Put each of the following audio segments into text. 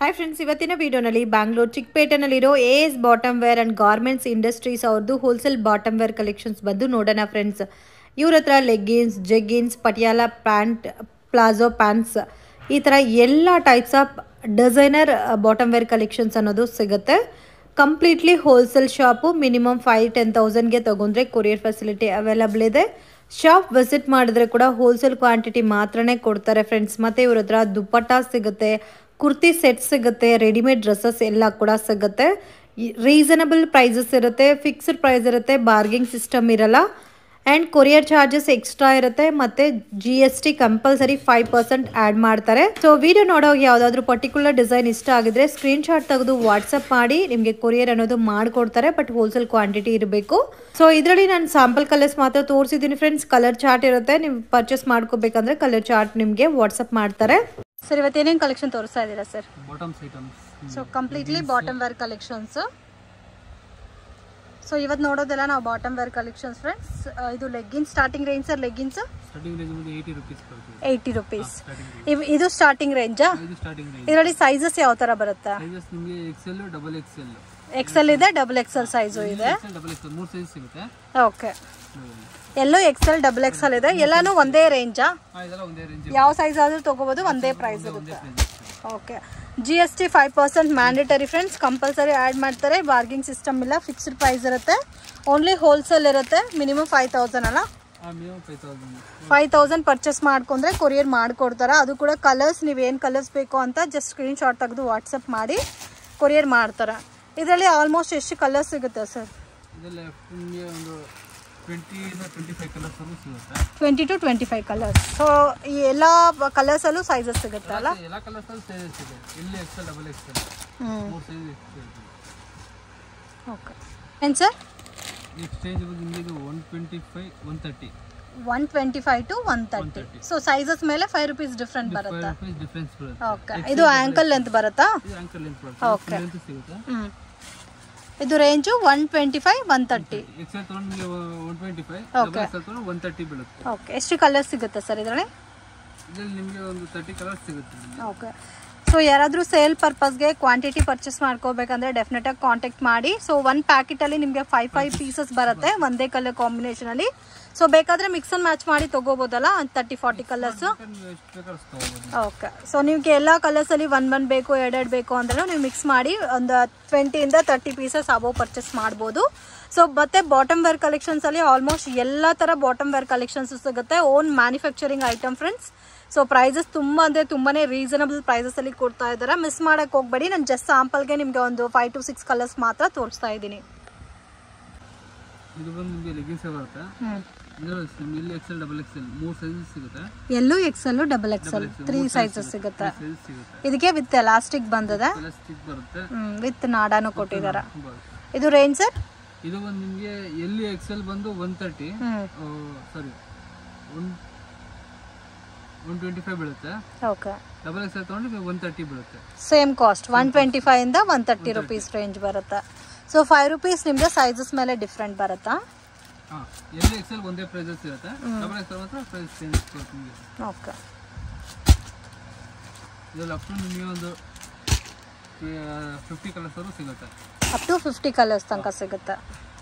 Hi friends ಇವತ್ತಿನ ವಿಡಿಯೋನಲ್ಲಿ ಬ್ಯಾಂಗ್ಳೂರ್ ಚಿಕ್ಕಪೇಟೆನಲ್ಲಿರೋ A S bottom wear and garments industries ಅವ್ರದ್ದು ಹೋಲ್ಸೇಲ್ ಬಾಟಮ್ ವೇರ್ ಕಲೆಕ್ಷನ್ಸ್ ಬಂದು ನೋಡೋಣ ಫ್ರೆಂಡ್ಸ್ ಇವ್ರ ಹತ್ರ leggings jeggings Patiala pant palazzo pants ಈ ಥರ ಎಲ್ಲ types of designer bottom wear collections ಅನ್ನೋದು ಸಿಗುತ್ತೆ completely wholesale shop minimum five ten ತೌಸಂಡ್ಗೆ ತೊಗೊಂಡ್ರೆ ಕೊರಿಯರ್ ಫೆಸಿಲಿಟಿ ಅವೈಲಬಲ್ ಇದೆ ಶಾಪ್ ವಿಸಿಟ್ ಮಾಡಿದ್ರೆ ಕೂಡ ಹೋಲ್ಸೇಲ್ ಕ್ವಾಂಟಿಟಿ ಮಾತ್ರನೇ ಕೊಡ್ತಾರೆ ಫ್ರೆಂಡ್ಸ್ ಮತ್ತು ಇವ್ರ ಹತ್ರ ದುಪ್ಪಟ್ಟ ಸಿಗುತ್ತೆ ಕುರ್ತಿ ಸೆಟ್ ಸಿಗುತ್ತೆ ರೆಡಿಮೇಡ್ ಡ್ರೆಸ್ಸಸ್ ಎಲ್ಲ ಕೂಡ ಸಿಗುತ್ತೆ ರೀಸನಬಲ್ ಪ್ರೈಸಸ್ ಇರುತ್ತೆ ಫಿಕ್ಸ್ಡ್ ಪ್ರೈಸ್ ಇರುತ್ತೆ ಬಾರ್ಗಿಂಗ್ ಸಿಸ್ಟಮ್ ಇರಲ್ಲ ಆ್ಯಂಡ್ ಕೊರಿಯರ್ ಚಾರ್ಜಸ್ ಎಕ್ಸ್ಟ್ರಾ ಇರುತ್ತೆ ಮತ್ತು G S T compulsory five percent add ಮಾಡ್ತಾರೆ ಸೊ ವಿಡಿಯೋ ನೋಡೋವಾಗ ಯಾವುದಾದ್ರೂ ಪರ್ಟಿಕ್ಯುಲರ್ ಡಿಸೈನ್ ಇಷ್ಟ ಆಗಿದ್ರೆ ಸ್ಕ್ರೀನ್ಶಾಟ್ ತೆಗೆದು ವಾಟ್ಸಪ್ ಮಾಡಿ ನಿಮಗೆ ಕೊರಿಯರ್ ಅನ್ನೋದು ಮಾಡಿಕೊಡ್ತಾರೆ ಬಟ್ ಹೋಲ್ಸೇಲ್ ಕ್ವಾಂಟಿಟಿ ಇರಬೇಕು ಸೊ ಇದರಲ್ಲಿ ನಾನು ಸ್ಯಾಂಪಲ್ ಕಲರ್ಸ್ ಮಾತ್ರ ತೋರಿಸಿದ್ದೀನಿ ಫ್ರೆಂಡ್ಸ್ ಕಲರ್ ಚಾರ್ಟ್ ಇರುತ್ತೆ ನೀವು ಪರ್ಚೇಸ್ ಮಾಡ್ಕೋಬೇಕಂದ್ರೆ ಕಲರ್ ಚಾರ್ಟ್ ನಿಮಗೆ ವಾಟ್ಸಪ್ ಮಾಡ್ತಾರೆ ಸರ್ ಇವತ್ತು ಏನೇನು ಕಲೆಕ್ಷನ್ ತೋರಿಸ್ತಾ ಇದ್ದೀರಾ sir bottoms items so completely bottom wear collections so ಇವತ್ತು ನೋಡೋದೆಲ್ಲ ನಾವು ಬಾಟಮ್ ವೇರ್ ಕಲೆಕ್ಷನ್ಸ್ ಫ್ರೆಂಡ್ಸ್ ಇದು leggings starting range sir leggings starting range ಬಂದು ಏಯ್ಟಿ ರುಪೀಸ್ ಬರ್ತದೆ ಏಯ್ಟಿ ರುಪೀಸ್ ಸ್ಟಾರ್ಟಿಂಗ್ ಇದು ಸ್ಟಾರ್ಟಿಂಗ್ ರೇಂಜಾ ಇದು ಸ್ಟಾರ್ಟಿಂಗ್ ರೇಂಜ್ ಇದರಲ್ಲಿ ಸೈಜಸ್ ಯಾವ ಥರ ಬರುತ್ತೆ ಸೈಜಸ್ ನಿಮಗೆ ಎಕ್ಸೆಲ್ ಡಬಲ್ ಎಕ್ಸೆಲ್ ಎಕ್ಸೆಲ್ ಇದೆ ಡಬಲ್ ಎಕ್ಸೆಲ್ ಸೈಜು ಇದೆ ಎಕ್ಸೆಲ್ ಡಬಲ್ ಎಕ್ಸೆಲ್ ಮೂರು ಸೈಜ್ ಸಿಗುತ್ತೆ ಓಕೆ ಎಲ್ಲೋ ಎಕ್ಸೆಲ್ ಡಬಲ್ ಎಕ್ಸೆಲ್ ಇದೆ ಎಲ್ಲಾನು ಒಂದೇ ರೇಂಜಾ ಹಾ, ಇದೆಲ್ಲ ಒಂದೇ ರೇಂಜ್ ಯಾವ ಸೈಜ್ ಆದ್ರೂ ತಗೋಬೋದು ಒಂದೇ ಪ್ರೈಸ್ ಇರುತ್ತೆ okay G S T five percent mandatory friends compulsory add ಮಾಡ್ತಾರೆ ಬಾರ್ಗಿಂಗ್ ಸಿಸ್ಟಮ್ ಇಲ್ಲ ಫಿಕ್ಸ್ಡ್ ಪ್ರೈಸ್ ಇರುತ್ತೆ ಓನ್ಲಿ ಹೋಲ್ಸೇಲ್ ಇರುತ್ತೆ ಮಿನಿಮಮ್ ಫೈವ್ ತೌಸಂಡ್ ಅಲ್ಲ minimum five thousand five thousand purchase ಮಾಡ್ಕೊಂಡ್ರೆ ಕೊರಿಯರ್ ಮಾಡಿಕೊಡ್ತಾರೆ ಅದು ಕೂಡ ಕಲರ್ಸ್ ನೀವು ಏನು ಕಲರ್ಸ್ ಬೇಕು ಅಂತ ಜಸ್ಟ್ ಸ್ಕ್ರೀನ್ ಶಾಟ್ ತೆಗೆದು ವಾಟ್ಸಪ್ ಮಾಡಿ ಕೊರಿಯರ್ ಮಾಡ್ತಾರೆ ಇದರಲ್ಲಿ ಆಲ್ಮೋಸ್ಟ್ ಎಷ್ಟು ಕಲರ್ಸ್ ಸಿಗುತ್ತೆ ಸರ್ ಇದೆಲ್ಲ ನಿಮಗೆ ಒಂದು ಟ್ವೆಂಟಿ ಟ್ವೆಂಟಿ ಫೈವ್ ಕಲರ್ಸ್ ವರೆಗೂ ಸಿಗುತ್ತೆ twenty to twenty five colours so ಈ ಎಲ್ಲ ಕಲರ್ಸಲ್ಲೂ ಸೈಜಸ್ ಸಿಗುತ್ತೆ ಅಲ್ಲ ಎಲ್ಲ ಕಲರ್ಸ್ ಅಲ್ಲಿ ಸೈಜಸ್ ಇದೆ ಇಲ್ಲಿ ಎಕ್ಸೆಲ್ ಡಬಲ್ ಎಕ್ಸೆಲ್ ಹ್ಞೂ ಮೂರು ಸೈಜ್ ಓಕೆ ಏನು ಸರ್ ನೆಕ್ಸ್ಟ್ ರೇಂಜ್ ಬಂದು ನಿಮಗೆ ಇದು one twenty five one thirty one twenty five to one thirty so sizes ಮೇಲೆ ಫೈವ್ ರುಪೀಸ್ ಡಿಫ್ರೆಂಟ್ ಫೈವ್ ಬರುತ್ತಾ ರುಪೀಸ್ ಡಿಫ್ರೆನ್ಸ್ ಬರುತ್ತೆ ಓಕೆ ಇದು ಆ್ಯಂಕಲ್ ಲೆಂತ್ ಬರುತ್ತಾ ಇದು ಆಂಕರ್ ಲೆಂತ್ ಬರುತ್ತೆ Okay. ಲೆಂತ್ ಸಿಗುತ್ತೆ ಹ್ಞೂ ಇದು range one twenty five one thirty XL ತೊಗೊಂಡು ನಿಮಗೆ one twenty five Okay. Double XL ತೊಗೊಂಡು ಒನ್ ತರ್ಟಿ ಬೀಳುತ್ತೆ ಓಕೆ ಎಷ್ಟು ಕಲರ್ಸ್ ಸಿಗುತ್ತೆ ಸರ್ ಇದರಲ್ಲಿ ಇದರಲ್ಲಿ ನಿಮಗೆ ಒಂದು ತರ್ಟಿ ಕಲರ್ಸ್ ಸಿಗುತ್ತೆ ನಿಮಗೆ ಓಕೆ ಸೊ ಯಾರಾದರೂ ಸೇಲ್ ಪರ್ಪಸ್ಗೆ ಕ್ವಾಂಟಿಟಿ ಪರ್ಚೇಸ್ ಮಾಡ್ಕೋಬೇಕಂದ್ರೆ ಡೆಫಿನೆಟಾಗಿ ಕಾಂಟ್ಯಾಕ್ಟ್ ಮಾಡಿ ಸೊ ಒನ್ ಪ್ಯಾಕೆಟಲ್ಲಿ ನಿಮಗೆ ಫೈವ್ ಫೈವ್ ಪೀಸಸ್ ಬರುತ್ತೆ ಒಂದೇ ಕಲರ್ ಕಾಂಬಿನೇಷನಲ್ಲಿ ಸೊ ಬೇಕಾದರೆ ಮಿಕ್ಸ್ ಅಂಡ್ ಮ್ಯಾಚ್ ಮಾಡಿ ತೊಗೋಬೋದಲ್ಲ ತರ್ಟಿ ಫಾರ್ಟಿ ಕಲರ್ಸು ನೀವು ಎಷ್ಟು ಬೇಕಾದ್ರೂ ತಗೋಬೋದು ಓಕೆ ಸೊ ನಿಮಗೆ ಎಲ್ಲ ಕಲರ್ಸಲ್ಲಿ ಒನ್ ಒನ್ ಬೇಕು ಎರಡೆರಡು ಬೇಕು ಅಂದ್ರೆ ನೀವು ಮಿಕ್ಸ್ ಮಾಡಿ ಒಂದು ಟ್ವೆಂಟಿಯಿಂದ ತರ್ಟಿ ಪೀಸಸ್ ಅಬೋವ್ ಪರ್ಚೇಸ್ ಮಾಡ್ಬೋದು ಸೊ ಮತ್ತೆ ಬಾಟಮ್ ವೇರ್ ಕಲೆಕ್ಷನ್ಸಲ್ಲಿ ಆಲ್ಮೋಸ್ಟ್ ಎಲ್ಲ ಥರ ಬಾಟಮ್ ವೇರ್ ಕಲೆಕ್ಷನ್ಸ್ ಸಿಗುತ್ತೆ own manufacturing item friends so prices ತುಂಬ ಅಂದರೆ ತುಂಬಾ ರೀಸನಬಲ್ ಪ್ರೈಸಸಲ್ಲಿ ಕೊಡ್ತಾ ಇದ್ದಾರೆ ಮಿಸ್ ಮಾಡೋಕ್ಕೆ ಹೋಗ್ಬೇಡಿ ನಾನು ಜಸ್ಟ್ ಸ್ಯಾಂಪಲ್ಗೆ ನಿಮಗೆ ಒಂದು ಫೈವ್ ಟು ಸಿಕ್ಸ್ ಕಲರ್ಸ್ ಮಾತ್ರ ತೋರಿಸ್ತಾ ಇದ್ದೀನಿ ಇದು ಬಂದು ನಿಮಗೆ ಲೆಗಿನ್ಸ್ ಬರುತ್ತೆ ಇದರಲ್ಲಿ ನಿಮ್ಗೆ ಇಲ್ಲಿ ಎಕ್ಸೆಲ್ ಡಬಲ್ ಎಕ್ಸೆಲ್ ಮೂರು ಸೈಜ್ ಸಿಗುತ್ತೆ L XL double XL three sizes ಸಿಗುತ್ತೆ ಸೈಜ್ ಸಿಗುತ್ತೆ ಇದಕ್ಕೆ ವಿತ್ ಎಲಾಸ್ಟಿಕ್ ಬಂದದ ಪ್ಲಾಸ್ಟಿಕ್ ಬರುತ್ತೆ ವಿತ್ ನಾಡಾನು ಕೊಟ್ಟಿದ್ದಾರೆ ಬರುತ್ತೆ. ಇದು ರೇಂಜ್ ಸರ್ ಇದು ಬಂದು ನಿಮಗೆ ಎಲ್ಲಿ ಎಕ್ಸೆಲ್ ಬಂದು ಒನ್ ತರ್ಟಿ ಹ್ಞೂ sorry one one twenty five ಬೀಳುತ್ತೆ ಓಕೆ ಡಬಲ್ ಎಕ್ಸೆಲ್ ತೊಗೊಂಡು ಒನ್ ತರ್ಟಿ ಬೀಳುತ್ತೆ same cost one twenty five ಇಂದ ಒನ್ ತರ್ಟಿ ರುಪೀಸ್ ರೇಂಜ್ ಬರುತ್ತೆ ಸೊ ಫೈವ್ ರುಪೀಸ್ ನಿಮಗೆ ಸೈಜಸ್ ಮೇಲೆ ಡಿಫ್ರೆಂಟ್ ಬರುತ್ತಾ ಹಾಂ ಎಲ್ಲಿ ಎಕ್ಸೆಲ್ ಒಂದೇ ಪ್ರೈಸಸ್ ಇರುತ್ತೆ ಡಬಲ್ ಎಕ್ಸೆಲ್ ಮಾತ್ರ ಪ್ರೈಸ್ ಚೇಂಜ್ ಬರುತ್ತೆ ನಿಮಗೆ ಓಕೆ ಇದರಲ್ಲಿ ಅಪ್ ಟು ನಿಮಗೆ ಒಂದು ಫಿಫ್ಟಿ ಕಲರ್ಸ್ ವರೆಗೂ ಸಿಗುತ್ತೆ ಅಪ್ ಟು ಫಿಫ್ಟಿ ಕಲರ್ಸ್ ತನಕ ಸಿಗುತ್ತೆ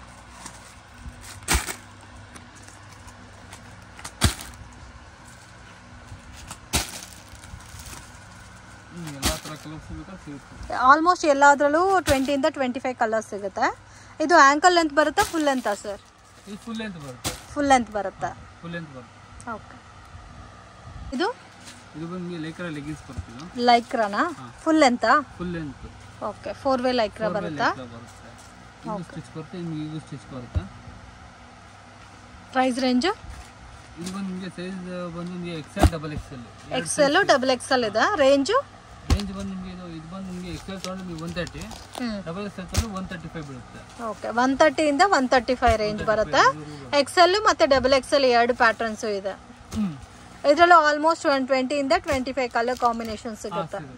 ಹ್ಮ್, ಎಲ್ಲ ಥರ ಕಲರ್ಸ್ ಬೇಕಾದ್ರೆ ಸಿಗುತ್ತೆ ಆಲ್ಮೋಸ್ಟ್ ಎಲ್ಲದರಲ್ಲೂ ಟ್ವೆಂಟಿಯಿಂದ ಟ್ವೆಂಟಿ ಫೈವ್ ಕಲರ್ಸ್ ಸಿಗುತ್ತೆ ಇದು ಆ್ಯಂಕಲ್ ಲೆಂತ್ ಬರುತ್ತಾ ಫುಲ್ ಲೆಂತಾ ಸರ್ ಇದು ಫುಲ್ ಲೆಂತ್ ಬರುತ್ತೆ ಫುಲ್ ಲೆಂತ್ ಬರುತ್ತಾ ಫುಲ್ ಲೆಂತ್ ಬರುತ್ತೆ ಓಕೆ ಇದು ಇದು ಬಂದು ನಿಮಗೆ ಲೇಕರ ಲೆಗಿನ್ಸ್ ಬರುತ್ತೆ ಇದು ಲೈಕ್ರಾನಾ ಫುಲ್ ಲೆಂತಾ full length okay four way Lycra ಬರುತ್ತಾ ಬರುತ್ತೆ ಇದು ಸ್ಟಿಚ್ ಬರುತ್ತೆ ನಿಮಗೆ ಇದು ಸ್ಟಿಚ್ ಬರುತ್ತೆ ಪ್ರೈಸ್ ರೇಂಜು ಇದು ಬಂದು ನಿಮಗೆ ಸೈಜ್ ಬಂದು ನಿಮಗೆ XL double XL XL double XL ಇದೆ ರೇಂಜು ರೇಂಜ್ ಬಂದು ನಿಮಗೆ ಇದು ಇದು ಬಂದು ನಿಮಗೆ ಎಕ್ಸೆಲ್ ತೊಗೊಂಡು ನಿಮಗೆ ಒನ್ ತರ್ಟಿ ಹ್ಞೂ ಡಬಲ್ ಎಕ್ಸೆಲ್ ತೊಗೊಂಡು ಒನ್ ತರ್ಟಿ ಫೈವ್ ಬೀಳುತ್ತೆ ಓಕೆ ಒನ್ ತರ್ಟಿಯಿಂದ ಒನ್ ತರ್ಟಿ ಫೈವ್ ರೇಂಜ್ ಬರುತ್ತೆ ಎಕ್ಸೆಲ್ ಮತ್ತೆ ಡಬಲ್ ಎಕ್ಸೆಲ್ ಎರಡು ಪ್ಯಾಟರ್ನ್ಸು ಇದೆ ಹ್ಞೂ ಇದರಲ್ಲೂ ಆಲ್ಮೋಸ್ಟ್ ಒನ್ ಟ್ವೆಂಟಿಯಿಂದ ಟ್ವೆಂಟಿ ಫೈವ್ ಕಲರ್ ಕಾಂಬಿನೇಷನ್ ಸಿಗುತ್ತೆ ಸಿಗುತ್ತೆ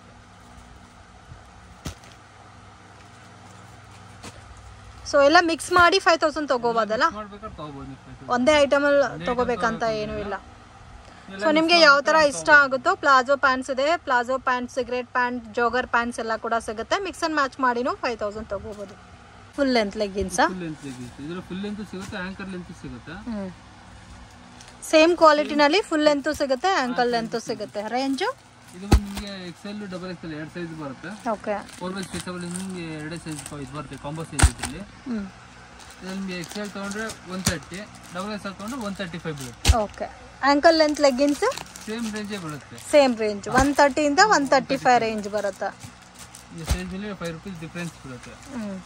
ಸೊ ಎಲ್ಲ ಮಿಕ್ಸ್ ಮಾಡಿ ಫೈವ್ ತೌಸಂಡ್ ತಗೋಬೋದಲ್ಲ ಮಾಡ್ಬೇಕಾದ್ರೆ ತೊಗೋಬೋದು ನೀವು ಒಂದೇ ಐಟಮಲ್ಲಿ ತಗೋಬೇಕಂತ ಏನೂ ಇಲ್ಲ ಸೊ ನಿಮಗೆ ಯಾವ ಥರ ಇಷ್ಟ ಆಗುತ್ತೋ ಪ್ಲಾಜೋ ಪ್ಯಾಂಟ್ಸ್ ಇದೆ palazzo pant cigarette pant jogger pants ಎಲ್ಲ ಕೂಡ ಸಿಗುತ್ತೆ ಮಿಕ್ಸ್ ಆ್ಯಂಡ್ ಮ್ಯಾಚ್ ಮಾಡಿನೂ ಫೈವ್ ತೌಸಂಡ್ ತೊಗೋಬೋದು ಫುಲ್ ಲೆಂತ್ ಲೆಗ್ಗಿನ್ಸಾ ಫುಲ್ ಲೆಂತ್ ಇದ್ರ ಫುಲ್ ಲೆಂತ್ ಸಿಗುತ್ತೆ ಆಂಕರ್ ಲೆಂತ್ ಸಿಗುತ್ತೆ ಹ್ಞೂ ಸೇಮ್ ಕ್ವಾಲಿಟಿನಲ್ಲಿ ಫುಲ್ ಲೆಂತು ಸಿಗುತ್ತೆ ಆ್ಯಂಕಲ್ ಲೆಂತು ಸಿಗುತ್ತೆ ರೇಂಜು ಇದು ಬಂದು ನಿಮಗೆ ಎಕ್ಸೆಲ್ ಡಬಲ್ ಎಕ್ಸೆಲ್ ಎರಡು ಸೈಜ್ ಬರುತ್ತೆ ಓಕೆ ಫೋರ್ ಬೈ ಸ್ಪೆಷಲ್ ನಿಮಗೆ ಎರಡೇ ಸೈಜ್ ಇದು ಬರುತ್ತೆ ಕಾಂಬೋ ಸೈಜ್ ಇದರಲ್ಲಿ ಹ್ಞೂ ಇದು ನಿಮಗೆ ಎಕ್ಸೆಲ್ ತೊಗೊಂಡ್ರೆ ಒನ್ ತರ್ಟಿ ಡಬಲ್ ಎಕ್ಸೆಲ್ ತೊಗೊಂಡ್ರೆ ಒನ್ ತರ್ಟಿ ಫೈವ್ ಬೀಳುತ್ತೆ okay ankle length leggings same ರೇಂಜೇ ಬೀಳುತ್ತೆ ಸೇಮ್ ರೇಂಜ್ ಒನ್ ತರ್ಟಿಯಿಂದ ಒನ್ ತರ್ಟಿ ಫೈವ್ ರೇಂಜ್ ಬರುತ್ತೆ ಈ ಸೈಜ್ ಮೇಲೆ ಫೈವ್ ರುಪೀಸ್ ಡಿಫ್ರೆನ್ಸ್ ಬೀಳುತ್ತೆ ಹ್ಞೂ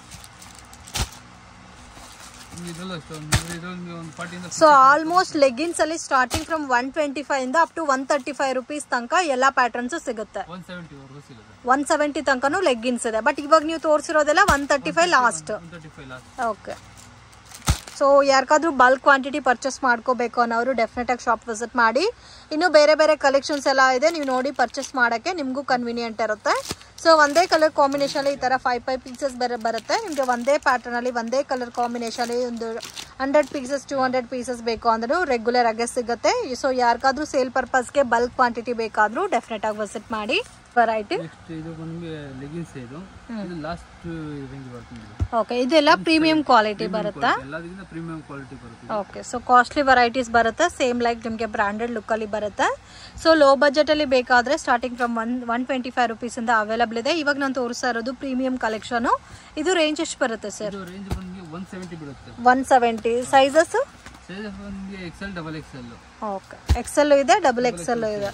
ನಿಮ್ಗೆ ಇದೆಲ್ಲ ಅಷ್ಟು ಒಂದು ಇದರಲ್ಲಿ ಒಂದು ಫಾರ್ಟಿಯಿಂದ ಸೊ ಆಲ್ಮೋಸ್ಟ್ ಲೆಗ್ಗಿನ್ಸ್ ಅಲ್ಲಿ starting from one twenty five ಇಂದ up to one thirty five rupees ತನಕ ಎಲ್ಲ ಪ್ಯಾಟರ್ನ್ಸ್ ಸಿಗುತ್ತೆ ಒನ್ ಸೆವೆಂಟಿವರೆಗೂ ಸಿಗುತ್ತೆ ಒನ್ ಸೆವೆಂಟಿ ತನಕನೂ ಲೆಗ್ಗಿನ್ಸ್ ಇದೆ ಬಟ್ ಇವಾಗ ನೀವು ತೋರಿಸಿರೋದೆಲ್ಲ one thirty five last one thirty five last okay so ಯಾರಿಗಾದ್ರೂ ಬಲ್ಕ್ ಕ್ವಾಂಟಿಟಿ ಪರ್ಚೇಸ್ ಮಾಡ್ಕೋಬೇಕು ಅನ್ನೋರು ಡೆಫಿನೆಟ್ ಆಗಿ ಶಾಪ್ ವಿಸಿಟ್ ಮಾಡಿ ಇನ್ನು ಬೇರೆ ಬೇರೆ ಕಲೆಕ್ಷನ್ಸ್ ಎಲ್ಲ ಇದೆ ನೀವು ನೋಡಿ ಪರ್ಚೇಸ್ ಮಾಡೋಕ್ಕೆ ನಿಮಗೂ ಕನ್ವೀನಿಯಂಟ್ ಇರುತ್ತೆ ಸೊ ಒಂದೇ ಕಲರ್ ಕಾಂಬಿನೇಷನಲ್ಲಿ ಈ ಥರ ಫೈವ್ ಫೈವ್ ಪೀಸಸ್ ಬೇರೆ ಬರುತ್ತೆ ನಿಮಗೆ ಒಂದೇ ಪ್ಯಾಟರ್ನಲ್ಲಿ ಒಂದೇ ಕಲರ್ ಕಾಂಬಿನೇಷನಲ್ಲಿ ಒಂದು hundred pieces two hundred pieces ಬೇಕು ಅಂದರೂ ರೆಗ್ಯುಲರ್ ಆಗಿ ಸಿಗುತ್ತೆ ಸೊ ಯಾರಿಗಾದ್ರೂ ಸೇಲ್ ಪರ್ಪಸ್ಗೆ ಬಲ್ಕ್ ಕ್ವಾಂಟಿಟಿ ಬೇಕಾದರೂ ಡೆಫಿನೆಟ್ ಆಗಿ ವಿಸಿಟ್ ಮಾಡಿ ವೆರೈಟಿ ನೆಕ್ಸ್ಟ್ ಇದು ಬಂದು ಲೆಗಿನ್ಸ್ ಇದು ಇದು ಲಾಸ್ಟ್ ರೇಂಜ್ ಬರ್ತದೆ ಇದು. ಓಕೆ ಇದೆಲ್ಲ ಪ್ರೀಮಿಯಂ ಕ್ವಾಲಿಟಿ ಬರುತ್ತಾ ಎಲ್ಲದಕ್ಕಿಂತ ಪ್ರೀಮಿಯಂ ಕ್ವಾಲಿಟಿ ಬರುತ್ತೆ ಓಕೆ ಸೊ ಕಾಸ್ಟ್ಲಿ ವೆರೈಟೀಸ್ ಬರುತ್ತೆ ಸೇಮ್ ಲೈಕ್ ನಿಮಗೆ ಬ್ರ್ಯಾಂಡೆಡ್ ಲುಕ್ಕಲ್ಲಿ ಬರುತ್ತೆ ಸೊ ಲೋ ಬಜೆಟಲ್ಲಿ ಬೇಕಾದರೆ starting from one one twenty five ರುಪೀಸಿಂದ ಅವೈಲಬಲ್ ಇದೆ ಇವಾಗ ನಾನು ತೋರಿಸ್ತಾ ಇರೋದು ಪ್ರೀಮಿಯಂ ಕಲೆಕ್ಷನು ಇದು ರೇಂಜ್ ಎಷ್ಟು ಬರುತ್ತೆ ಸರ್ ಇದು ರೇಂಜ್ ಬಂದು ಒನ್ ಸೆವೆಂಟಿ ಬೀಳುತ್ತೆ ಒನ್ ಸೆವೆಂಟಿ ಸೈಜಸ್ ಸೈಜ್ ಬಂದು XL double XL okay XL ಇದೆ ಡಬಲ್ ಎಕ್ಸೆಲ್ ಇದೆ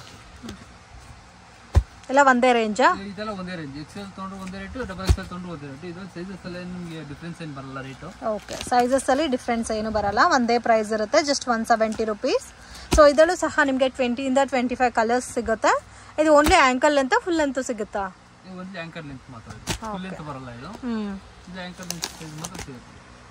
ಎಲ್ಲ ಒಂದೇ ರೇಂಜಾ ಇದೆಲ್ಲ ಒಂದೇ ರೇಂಜ್ ಎಕ್ಸೆಲ್ ತೊಗೊಂಡ್ರೆ ಒಂದೇ ರೇಟು ಡಬಲ್ ಎಕ್ಸೆಲ್ ತೊಗೊಂಡ್ರೆ ಒಂದೇ ರೇಟು ಇದು ಸೈಜಸ್ ಎಲ್ಲ ನಿಮಗೆ ಡಿಫ್ರೆನ್ಸ್ ಏನು ಬರಲ್ಲ ರೇಟು ಓಕೆ ಸೈಜಸ್ಸಲ್ಲಿ ಡಿಫ್ರೆನ್ಸ್ ಏನು ಬರಲ್ಲ ಒಂದೇ ಪ್ರೈಸ್ ಇರುತ್ತೆ just one seventy rupees so ಇದರಲ್ಲೂ ಸಹ ನಿಮಗೆ ಟ್ವೆಂಟಿಯಿಂದ ಟ್ವೆಂಟಿ ಫೈವ್ ಕಲರ್ಸ್ ಸಿಗುತ್ತೆ ಇದು ಓನ್ಲಿ ಆ್ಯಂಕಲ್ ಅಂತ ಫುಲ್ ಅಂತೂ ಸಿಗುತ್ತಾ ಇದು ಒಂದು ಆಂಕರ್ ಲೆಂತ್ ಮಾತ್ರ ಇದು ಫುಲ್ ಲೆಂತ್ ಬರಲ್ಲ ಇದು ಹ್ಞೂ ಇದು ಆಂಕರ್ ಲೆಂತ್ ಸೈಜ್ ಮಾತ್ರ ಸಿಗುತ್ತೆ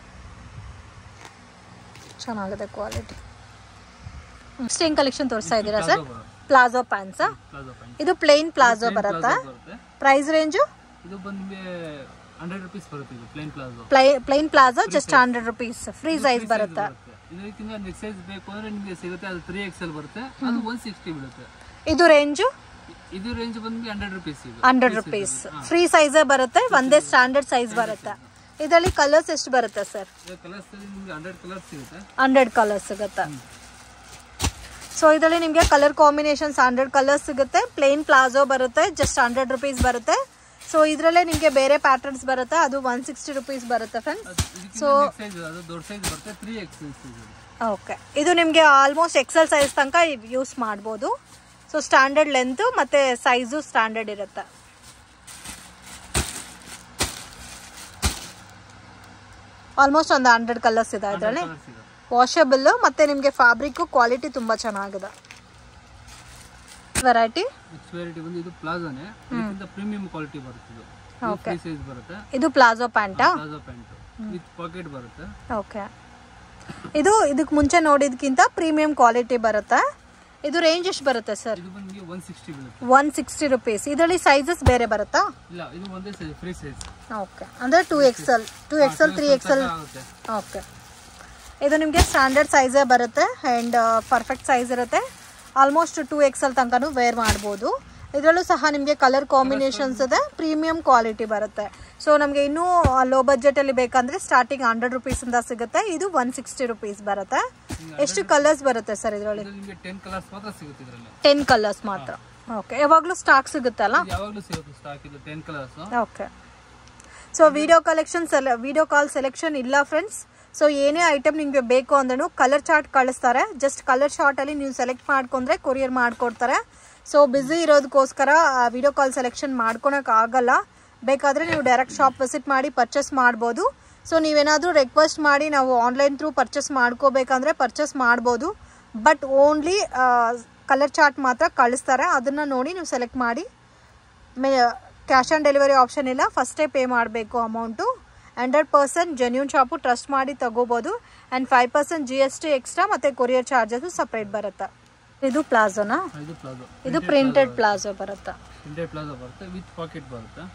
ಚೆನ್ನಾಗಿದೆ ಕ್ವಾಲಿಟಿ ನೆಕ್ಸ್ಟ್ ಏನು ಕಲೆಕ್ಷನ್ ತೋರಿಸ್ತಾ ಇದ್ದೀರಾ ಸರ್ ಪ್ಲಾಜೋ ಬರುತ್ತೆ ಪ್ಲಾಜೋ ಪ್ಯಾಂಟ್ಸಾ ಪ್ಲಾಜೋ ಪ್ಯಾಂಟ್ ಇದು ಪ್ಲೇನ್ ಪ್ಲಾಜೋ ಬರುತ್ತಾ ಬರುತ್ತೆ ಪ್ರೈಸ್ ರೇಂಜು ಇದು ಬಂದು ನಿಮಗೆ ಹಂಡ್ರೆಡ್ ರುಪೀಸ್ ಬರುತ್ತೆ ಇದು plain palazzo ply plain palazzo just hundred rupees free size ಬರುತ್ತೆ ಇದಕ್ಕಿಂತ ನೆಕ್ಸ್ಟ್ ಸೈಜ್ ಬೇಕು ಅಂದ್ರೆ ನಿಮಗೆ ಸಿಗುತ್ತೆ ಅದು ತ್ರೀ ಎಕ್ಸೆಲ್ ಬರುತ್ತೆ ಅದು ಒನ್ ಸಿಕ್ಸ್ಟಿ ಬೀಳುತ್ತೆ ಇದು ರೇಂಜು ಇದು ರೇಂಜ್ ಬಂದು ಹಂಡ್ರೆಡ್ ರುಪೀಸ್ ಇದು ಹಂಡ್ರೆಡ್ ರುಪೀಸ್ ಫ್ರೀ ಸೈಜೇ ಬರುತ್ತೆ ಒಂದೇ ಸ್ಟ್ಯಾಂಡರ್ಡ್ ಸೈಜ್ ಬರುತ್ತೆ ಇದರಲ್ಲಿ ಕಲರ್ಸ್ ಎಷ್ಟು ಬರುತ್ತೆ ಸರ್ ಕಲರ್ಸ್ ನಿಮಗೆ ಹಂಡ್ರೆಡ್ ಕಲರ್ಸ್ ಸಿಗುತ್ತೆ ಹಂಡ್ರೆಡ್ ಕಲರ್ಸ್ ಸಿಗುತ್ತೆ ಸೊ ಇದರಲ್ಲಿ ನಿಮಗೆ ಕಲರ್ ಕಾಂಬಿನೇಷನ್ಸ್ ಹಂಡ್ರೆಡ್ ಕಲರ್ಸ್ ಸಿಗುತ್ತೆ ಪ್ಲೇನ್ ಪ್ಲಾಜೋ ಬರುತ್ತೆ ಜಸ್ಟ್ ಹಂಡ್ರೆಡ್ ರುಪೀಸ್ ಬರುತ್ತೆ ಸೊ ಇದರಲ್ಲೇ ನಿಮಗೆ ಬೇರೆ ಪ್ಯಾಟರ್ನ್ಸ್ ಬರುತ್ತೆ ಅದು ಒನ್ ಸಿಕ್ಸ್ಟಿ ರುಪೀಸ್ ಬರುತ್ತೆ ಫ್ರೆಂಡ್ಸ್ ಇದಕ್ಕಿಂತ ನೆಕ್ಸ್ಟ್ ಸೈಜ್ ಅದು ದೊಡ್ಡ ಸೈಜ್ ಬರುತ್ತೆ ತ್ರೀ ಎಕ್ಸೆಲ್ ಸೈಜ್ ಓಕೆ ಇದು ನಿಮಗೆ ಆಲ್ಮೋಸ್ಟ್ ಎಕ್ಸೆಲ್ ಸೈಜ್ ತನಕ ಯೂಸ್ ಮಾಡ್ಬೋದು ಸೊ ಸ್ಟ್ಯಾಂಡರ್ಡ್ ಲೆಂತು ಮತ್ತು ಸೈಜು ಸ್ಟ್ಯಾಂಡರ್ಡ್ ಇರುತ್ತೆ ಆಲ್ಮೋಸ್ಟ್ ಒಂದು ಹಂಡ್ರೆಡ್ ಕಲರ್ಸ್ ಇದೆ ಇದರಲ್ಲಿ ಕಲರ್ಸ್ ಇದೆ ವಾಷಬಲ್ ಮತ್ತು ನಿಮಗೆ ಫ್ಯಾಬ್ರಿಕ್ಕು ಕ್ವಾಲಿಟಿ ತುಂಬ ಚೆನ್ನಾಗಿದೆ ವೆರೈಟಿ ನೆಕ್ಸ್ಟ್ ವೆರೈಟಿ ಬಂದು ಇದು ಪ್ಲಾಜಾನೆ ಇದಕ್ಕಿಂತ ಪ್ರೀಮಿಯಂ ಕ್ವಾಲಿಟಿ ಬರುತ್ತೆ ಇದು ಫ್ರೀ ಸೈಜ್ ಬರುತ್ತೆ ಇದು ಪ್ಲಾಜೋ ಪ್ಯಾಂಟಾ ಪ್ಲಾಜಾ ಪ್ಯಾಂಟ್ ವಿತ್ ಪಾಕೆಟ್ ಬರುತ್ತೆ ಓಕೆ ಇದು ಇದಕ್ಕೆ ಮುಂಚೆ ನೋಡಿದ್ಕಿಂತ ಪ್ರೀಮಿಯಂ ಕ್ವಾಲಿಟಿ ಬರುತ್ತೆ ಇದು ರೇಂಜ್ ಎಷ್ಟು ಬರುತ್ತೆ ಸರ್ ಇದು ಬಂದು ನಿಮಗೆ ಒನ್ ಸಿಕ್ಸ್ಟಿ ಬೀಳುತ್ತೆ ಒನ್ ಸಿಕ್ಸ್ಟಿ ರುಪೀಸ್ ಇದರಲ್ಲಿ ಸೈಜಸ್ ಬೇರೆ ಬರುತ್ತಾ ಇಲ್ಲ ಇದು ಒಂದೇ ಸೈಜ್ ಫ್ರೀ ಸೈಜ್ ಓಕೆ ಅಂದರೆ two XL two XL three XL ಆಗುತ್ತೆ ಓಕೆ ಇದು ನಿಮಗೆ ಸ್ಟ್ಯಾಂಡರ್ಡ್ ಸೈಜೇ ಬರುತ್ತೆ ಆ್ಯಂಡ್ ಪರ್ಫೆಕ್ಟ್ ಸೈಜ್ ಇರುತ್ತೆ ಆಲ್ಮೋಸ್ಟ್ ಟೂ ಎಕ್ಸೆಲ್ ತನಕನೂ ವೇರ್ ಮಾಡ್ಬೋದು ಇದರಲ್ಲೂ ಸಹ ನಿಮಗೆ ಕಲರ್ ಕಾಂಬಿನೇಷನ್ಸ್ ಇದೆ ಪ್ರೀಮಿಯಂ ಕ್ವಾಲಿಟಿ ಬರುತ್ತೆ ಸೊ ನಮಗೆ ಇನ್ನೂ ಲೋ ಬಜೆಟಲ್ಲಿ ಬೇಕಂದರೆ ಸ್ಟಾರ್ಟಿಂಗ್ ಹಂಡ್ರೆಡ್ ರುಪೀಸಿಂದ ಸಿಗುತ್ತೆ ಇದು ಒನ್ ಸಿಕ್ಸ್ಟಿ ರುಪೀಸ್ ಬರುತ್ತೆ ಎಷ್ಟು ಕಲರ್ಸ್ ಬರುತ್ತೆ ಸರ್ ಇದರಲ್ಲಿ ಇದು ನಿಮಗೆ ಟೆನ್ ಕಲರ್ಸ್ ಮಾತ್ರ ಸಿಗುತ್ತೆ ಇದರಲ್ಲಿ ಟೆನ್ ಕಲರ್ಸ್ ಮಾತ್ರ ಓಕೆ ಯಾವಾಗಲೂ ಸ್ಟಾಕ್ ಸಿಗುತ್ತಲ್ಲ ಯಾವಾಗಲೂ ಸಿಗುತ್ತೆ ಸ್ಟಾಕ್ ಇದು ten colours okay so video collection ಸೆಲೆ ವಿಡಿಯೋ ಕಾಲ್ ಸೆಲೆಕ್ಷನ್ ಇಲ್ಲ ಫ್ರೆಂಡ್ಸ್ ಸೊ ಏನೇ ಐಟಮ್ ನಿಮಗೆ ಬೇಕು ಅಂದ್ರೂ ಕಲರ್ ಚಾರ್ಟ್ ಕಳಿಸ್ತಾರೆ ಜಸ್ಟ್ ಕಲರ್ ಚಾರ್ಟಲ್ಲಿ ನೀವು ಸೆಲೆಕ್ಟ್ ಮಾಡ್ಕೊಂಡ್ರೆ ಕೊರಿಯರ್ ಮಾಡಿಕೊಡ್ತಾರೆ ಸೊ ಬ್ಯುಸಿ ಇರೋದಕ್ಕೋಸ್ಕರ ವಿಡಿಯೋ ಕಾಲ್ ಸೆಲೆಕ್ಷನ್ ಮಾಡ್ಕೊಳಕ್ ಆಗಲ್ಲ ಬೇಕಾದರೆ ನೀವು ಡೈರೆಕ್ಟ್ ಶಾಪ್ ವಿಸಿಟ್ ಮಾಡಿ ಪರ್ಚೇಸ್ ಮಾಡ್ಬೋದು ಸೊ ನೀವೇನಾದರೂ ರಿಕ್ವೆಸ್ಟ್ ಮಾಡಿ ನಾವು ಆನ್ಲೈನ್ ಥ್ರೂ ಪರ್ಚೇಸ್ ಮಾಡ್ಕೋಬೇಕಂದ್ರೆ ಪರ್ಚೇಸ್ ಮಾಡ್ಬೋದು ಬಟ್ ಓನ್ಲಿ ಕಲರ್ ಚಾರ್ಟ್ ಮಾತ್ರ ಕಳಿಸ್ತಾರೆ ಅದನ್ನು ನೋಡಿ ನೀವು ಸೆಲೆಕ್ಟ್ ಮಾಡಿ ಮೇ ಕ್ಯಾಶ್ ಆನ್ ಡೆಲಿವರಿ ಆಪ್ಷನ್ ಇಲ್ಲ ಫಸ್ಟೇ ಪೇ ಮಾಡಬೇಕು amount hundred percent genuine shop trust ಮಾಡಿ ತಗೋಬೋದು and five percent G S T extra ಮತ್ತು ಕೊರಿಯರ್ ಚಾರ್ಜಸ್ ಸಪ್ರೇಟ್ ಬರುತ್ತೆ ಇದು ಪ್ಲಾಜೋನಾ ಇದು ಪ್ಲಾಜೋ ಇದು ಪ್ರಿಂಟೆಡ್ ಪ್ಲಾಜೋ ಬರುತ್ತೆ ಇಂಡಿಯಾ ಪ್ಲಾಜೋ ಬರುತ್ತೆ ವಿತ್ ಪಾಕೆಟ್ ಬರುತ್ತೆ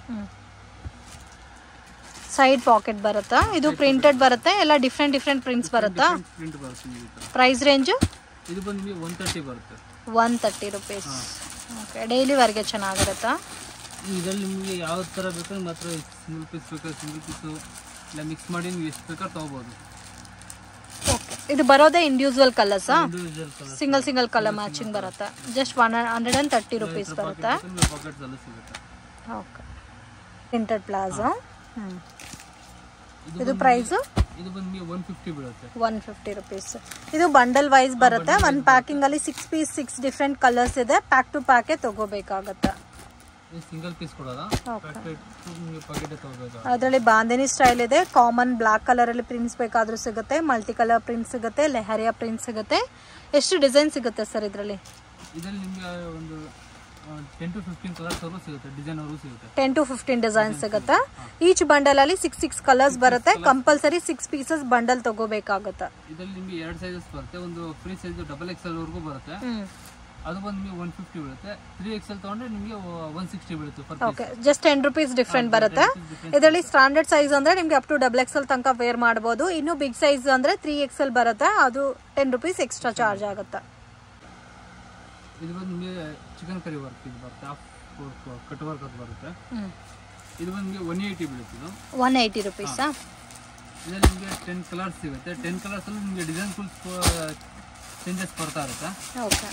ಸೈಡ್ ಪಾಕೆಟ್ ಬರುತ್ತಾ ಇದು ಪ್ರಿಂಟೆಡ್ ಬರುತ್ತೆ ಎಲ್ಲ ಡಿಫ್ರೆಂಟ್ ಡಿಫ್ರೆಂಟ್ ಪ್ರಿಂಟ್ಸ್ ಬರುತ್ತಾ ಪ್ರಿಂಟ್ ಬರುತ್ತೆ ನಿಮಗೆ ಈ ಥರ. ಪ್ರೈಸ್ ರೇಂಜು ಇದು ಬಂದು ನಿಮಗೆ ಒನ್ ತರ್ಟಿ ಬರುತ್ತೆ one thirty rupees okay daily ವರ್ಗೆ ಚೆನ್ನಾಗಿರುತ್ತಾ ಇದರಲ್ಲಿ ನಿಮಗೆ ಯಾವ ಥರ ಬೇಕಾದ್ರೆ ಮಾತ್ರ ಸಿಂಗಲ್ ಪೀಸ್ ಬೇಕಾದ್ರೆ ಸಿಂಗಲ್ ಪೀಸು ಇಲ್ಲ ಮಿಕ್ಸ್ ಮಾಡಿ ನೀವು ಎಷ್ಟು ಬೇಕಾದ್ರೆ ತೊಗೋಬೋದು ಓಕೆ ಇದು ಬರೋದೇ ಇಂಡಿವಿಜುವಲ್ ಕಲರ್ಸಾ individual colour single single colour matching ಬರುತ್ತೆ just one hundred and thirty rupees ಬರುತ್ತೆ ಪಾಕೆಟ್ಸ್ ಎಲ್ಲ ಸಿಗುತ್ತೆ ಓಕೆ ಪ್ರಿಂಟೆಡ್ ಪ್ಲಾಜೋ ಹ್ಞೂ ಇದು ಪ್ರೈಸು ಇದು ಬಂದು ನಿಮಗೆ ಒನ್ ಫಿಫ್ಟಿ ಬೀಳುತ್ತೆ ಒನ್ ಫಿಫ್ಟಿ ರುಪೀಸ್ ಇದು ಬಂಡಲ್ ವೈಸ್ ಬರುತ್ತೆ ಒಂದು ಪ್ಯಾಕಿಂಗಲ್ಲಿ six piece six different colours ಇದೆ ಪ್ಯಾಕ್ ಟು ಪ್ಯಾಕೇ ತೊಗೋಬೇಕಾಗತ್ತೆ ಇದು ಸಿಂಗಲ್ ಪೀಸ್ ಕೊಡೋದಾ ಪ್ಯಾಕೆಟ್ ನಿಮಗೆ ಪಾಕೆಟ್ ತೊಗೋಬೇಕು ಅದರಲ್ಲಿ ಬಾಂಧನಿ ಸ್ಟೈಲ್ ಇದೆ ಕಾಮನ್ ಬ್ಲಾಕ್ ಕಲರಲ್ಲಿ ಪ್ರಿಂಟ್ಸ್ ಬೇಕಾದರೂ ಸಿಗುತ್ತೆ ಮಲ್ಟಿ ಕಲರ್ ಪ್ರಿಂಟ್ ಸಿಗುತ್ತೆ ಲೆಹರಿಯಾ ಪ್ರಿಂಟ್ ಸಿಗುತ್ತೆ ಎಷ್ಟು ಡಿಸೈನ್ ಸಿಗುತ್ತೆ ಸರ್ ಇದರಲ್ಲಿ ಇದರಲ್ಲಿ ನಿಮಗೆ ಒಂದು ಟೆನ್ ಟು ಫಿಫ್ಟೀನ್ ಕಲರ್ಸ್ ಅವರು ಸಿಗುತ್ತೆ ಡಿಸೈನ್ ಅವರು ಸಿಗುತ್ತೆ ಟೆನ್ ಟು ಫಿಫ್ಟೀನ್ ಡಿಸೈನ್ ಸಿಗುತ್ತೆ ಈಚ್ ಬಂಡಲ್ ಅಲ್ಲಿ ಸಿಕ್ಸ್ ಸಿಕ್ಸ್ ಕಲರ್ಸ್ ಬರುತ್ತೆ ಕಂಪಲ್ಸರಿ ಸಿಕ್ಸ್ ಪೀಸಸ್ ಬಂಡಲ್ ತಗೋಬೇಕಾಗುತ್ತೆ ಇದರಲ್ಲಿ ನಿಮಗೆ ಎರಡು ಸೈಜಸ್ ಬರುತ್ತೆ ಒಂದು free size double X L ವರೆಗೂ ಬರುತ್ತೆ ಅದು ಬಂದು ನಿಮಗೆ ಒನ್ ಫಿಫ್ಟಿ ಬೀಳುತ್ತೆ ತ್ರೀ ಎಕ್ಸ್ ಎಲ್ ತೊಗೊಂಡ್ರೆ ನಿಮಗೆ ಒನ್ ಸಿಕ್ಸ್ಟಿ ಬೀಳುತ್ತೆ per okay just ten rupees different ಬರುತ್ತೆ ಇದರಲ್ಲಿ ಸ್ಟ್ಯಾಂಡರ್ಡ್ ಸೈಜ್ ಅಂದ್ರೆ ನಿಮ್ಗೆ ಅಪ್ ಟು ಡಬಲ್ ಎಕ್ಸೆಲ್ ತನಕ ವೇರ್ ಮಾಡಬಹುದು ಇನ್ನು ಬಿಗ್ ಸೈಜ್ ಅಂದ್ರೆ ತ್ರೀ ಎಕ್ಸೆಲ್ ಬರುತ್ತೆ ಅದು ಟೆನ್ ರುಪೀಸ್ ಎಕ್ಸ್ಟ್ರಾ ಚಾರ್ಜ್ ಆಗುತ್ತೆ ಇದು ಬಂದು ನಿಮಗೆ ಚಿಕನ್ ಕರಿ ವರ್ಕ್ ಇದು ಬರುತ್ತೆ ಹಾಫ್ ಕಟ್ ವರ್ಕ್ ಅದು ಬರುತ್ತೆ ಇದು ಬಂದು ನಿಮಗೆ ಒನ್ ಏಯ್ಟಿ ಬೀಳುತ್ತೆ ಇದು ಒನ್ ಏಯ್ಟಿ ರುಪೀಸಾ ಇದರಲ್ಲಿ ನಿಮಗೆ ಟೆನ್ ಕಲರ್ಸ್ ಸಿಗುತ್ತೆ ಟೆನ್ ಕಲರ್ಸಲ್ಲಿ ನಿಮಗೆ ಡಿಸೈನ್ ಫುಲ್ ಚೇಂಜಸ್ ಬರ್ತಾ ಇರುತ್ತೆ ಓಕೆ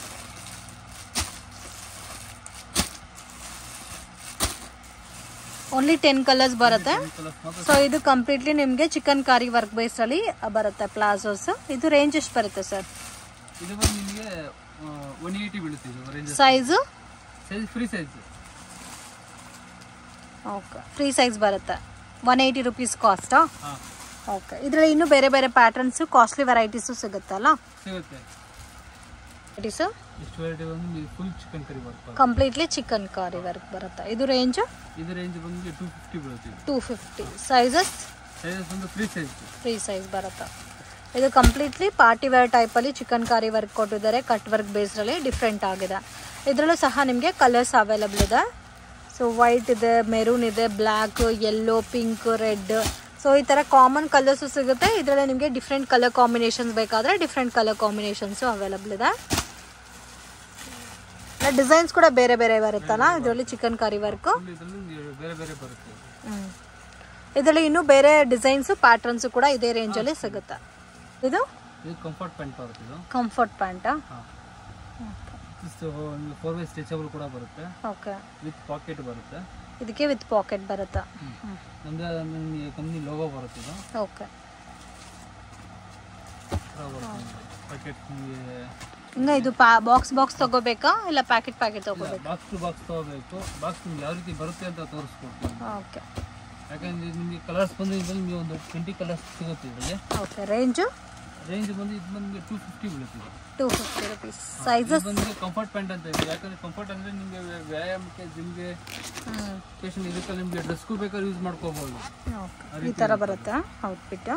ಓನ್ಲಿ ಟೆನ್ ಕಲರ್ಸ್ ಬರುತ್ತೆ ಟೆನ್ ಕಲರ್ಸ್ ಮಾತ್ರ ಸೊ ಇದು ಕಂಪ್ಲೀಟ್ಲಿ ನಿಮಗೆ ಚಿಕನ್ ಕಾರಿ ವರ್ಕ್ ಬೇಸ್ ಅಲ್ಲಿ ಬರುತ್ತೆ ಪ್ಲಾಜೋಸ್ ಇದು ರೇಂಜ್ ಎಷ್ಟು ಬರುತ್ತೆ ಸರ್ ಇದು ಬಂದು ನಿಮಗೆ ಒನ್ ಏಯ್ಟಿ ಬೀಳುತ್ತೆ ಇದು range size size free size okay free size ಬರುತ್ತೆ ಒನ್ ಏಯ್ಟಿ ರುಪೀಸ್ ಕಾಸ್ಟಾ ಹಾಂ ಓಕೆ ಇದರಲ್ಲಿ ಇನ್ನೂ ಬೇರೆ ಬೇರೆ ಪ್ಯಾಟರ್ನ್ಸು ಕಾಸ್ಟ್ಲಿ ವೆರೈಟೀಸು ಸಿಗುತ್ತಲ್ಲ ಸಿಗುತ್ತೆ ವೆರೈಟೀಸು ಇಷ್ಟು ವೆರೈಟಿ ಬಂದು ನಿಮಗೆ full chikankari work completely chikankari work ಬರುತ್ತೆ ಇದು ರೇಂಜು ಇದು ರೇಂಜ್ ಬಂದು ಟೂ ಫಿಫ್ಟಿ ಬೀಳುತ್ತೆ ಇದು ಟೂ ಫಿಫ್ಟಿ ಸೈಜಸ್ ಸೈಜಸ್ ಬಂದು ಫ್ರೀ ಸೈಜ್ ಫ್ರೀ ಸೈಜ್ ಬರುತ್ತೆ ಇದು ಕಂಪ್ಲೀಟ್ಲಿ ಪಾರ್ಟಿ ವೇರ್ ಟೈಪಲ್ಲಿ ಚಿಕನ್ ಕಾರಿ ವರ್ಕ್ ಕೊಟ್ಟಿದ್ದಾರೆ ಕಟ್ ವರ್ಕ್ ಬೇಸ್ರಲ್ಲಿ ಡಿಫ್ರೆಂಟ್ ಆಗಿದೆ ಇದರಲ್ಲೂ ಸಹ ನಿಮಗೆ ಕಲರ್ಸ್ ಅವೈಲಬಲ್ ಇದೆ ಸೊ ವೈಟ್ ಇದೆ ಮೆರೂನ್ ಇದೆ black yellow pink red so ಈ ಥರ ಕಾಮನ್ ಕಲರ್ಸು ಸಿಗುತ್ತೆ ಇದರಲ್ಲಿ ನಿಮಗೆ ಡಿಫ್ರೆಂಟ್ ಕಲರ್ ಕಾಂಬಿನೇಷನ್ಸ್ ಬೇಕಾದರೆ ಡಿಫ್ರೆಂಟ್ ಕಲರ್ ಕಾಂಬಿನೇಷನ್ಸು ಅವೈಲಬಲ್ ಇದೆ ಡಿಸೈನ್ಸ್ ಕೂಡ ಬೇರೆ ಬೇರೆ ಬರುತ್ತಲ್ಲ ಇದರಲ್ಲಿ ಚಿಕನ್ ಕರಿ ವರ್ಕು ಫುಲ್ ಇದರಲ್ಲಿ ನಿಮ್ಗೆ ಬೇರೆ ಬೇರೆ ಬರುತ್ತೆ ಇದರಲ್ಲಿ ಇನ್ನೂ ಬೇರೆ ಡಿಸೈನ್ಸು ಪ್ಯಾಟರ್ನ್ಸು ಕೂಡ ಇದೇ ರೇಂಜಲ್ಲಿ ಸಿಗುತ್ತೆ ಇದು ಇದು ಕಂಫರ್ಟ್ ಪ್ಯಾಂಟ್ ಬರುತ್ತೆ ಇದು ಕಂಫರ್ಟ್ ಪ್ಯಾಂಟಾ ಹಾಂ ಫೋರ್ ವೇ ಸ್ಟ್ರೆಚಬಲ್ ಕೂಡ ಬರುತ್ತೆ ಓಕೆ ವಿತ್ ಪಾಕೆಟ್ ಬರುತ್ತೆ ಇದಕ್ಕೆ ವಿತ್ ಪಾಕೆಟ್ ಬರುತ್ತಾ ನಮ್ಮದೇ ನಿಮಗೆ ಕಂಪ್ನಿ ಲೋಗೋ ಬರುತ್ತೆ ಇದು ಓಕೆ ಪ್ಯಾಕೆಟ್ ನಿಮಗೆ ಹಿಂಗೆ ಇದು ಪಾ ಬಾಕ್ಸ್ ಬಾಕ್ಸ್ ತಗೋಬೇಕಾ ಇಲ್ಲ ಪ್ಯಾಕೆಟ್ ಪ್ಯಾಕೆಟ್ ತಗೋಬೇಕಾ ಬಾಕ್ಸ್ ಟು ಬಾಕ್ಸ್ ತೊಗೋಬೇಕು ಬಾಕ್ಸ್ ನಿಮ್ಗೆ ಯಾವ ರೀತಿ ಬರುತ್ತೆ ಅಂತ ತೋರಿಸ್ಕೊಡ್ತೀನಿ ಓಕೆ ಯಾಕಂದ್ರೆ ನಿಮಗೆ ಕಲರ್ಸ್ ಬಂದು ಇದ್ರಲ್ಲಿ ನಿಮಗೆ ಒಂದು ಟ್ವೆಂಟಿ ಕಲರ್ಸ್ ಸಿಗುತ್ತೆ ಇದರಲ್ಲಿ ಓಕೆ ರೇಂಜು ರೇಂಜ್ ಬಂದು ಇದು ಬಂದು ಟೂ ಫಿಫ್ಟಿ ಬೀಳುತ್ತೆ ಇದು ಟೂ ಫಿಫ್ಟಿ ರುಪೀಸ್ ಇದು ಸೈಜಸ್ ಬಂದು ಕಂಫರ್ಟ್ ಪ್ಯಾಂಟ್ ಅಂತ ಇದೆ ಯಾಕಂದ್ರೆ ಕಂಫರ್ಟ್ ಅಂದ್ರೆ ನಿಮಗೆ ವ್ಯಾಯಾಮಕ್ಕೆ ಜಿಮ್ಗೆ ಹ್ಞೂ ಸ್ಟೇಷನ್ ಇದಕ್ಕೆ ನಿಮಗೆ ಡ್ರೆಸ್ಗೂ ಬೇಕಾದ್ರೆ ಯೂಸ್ ಮಾಡ್ಕೋಬಹುದು ಓಕೆ ಈ ಥರ ಬರುತ್ತಾ ಔಟ್ಫಿಟ್ಟು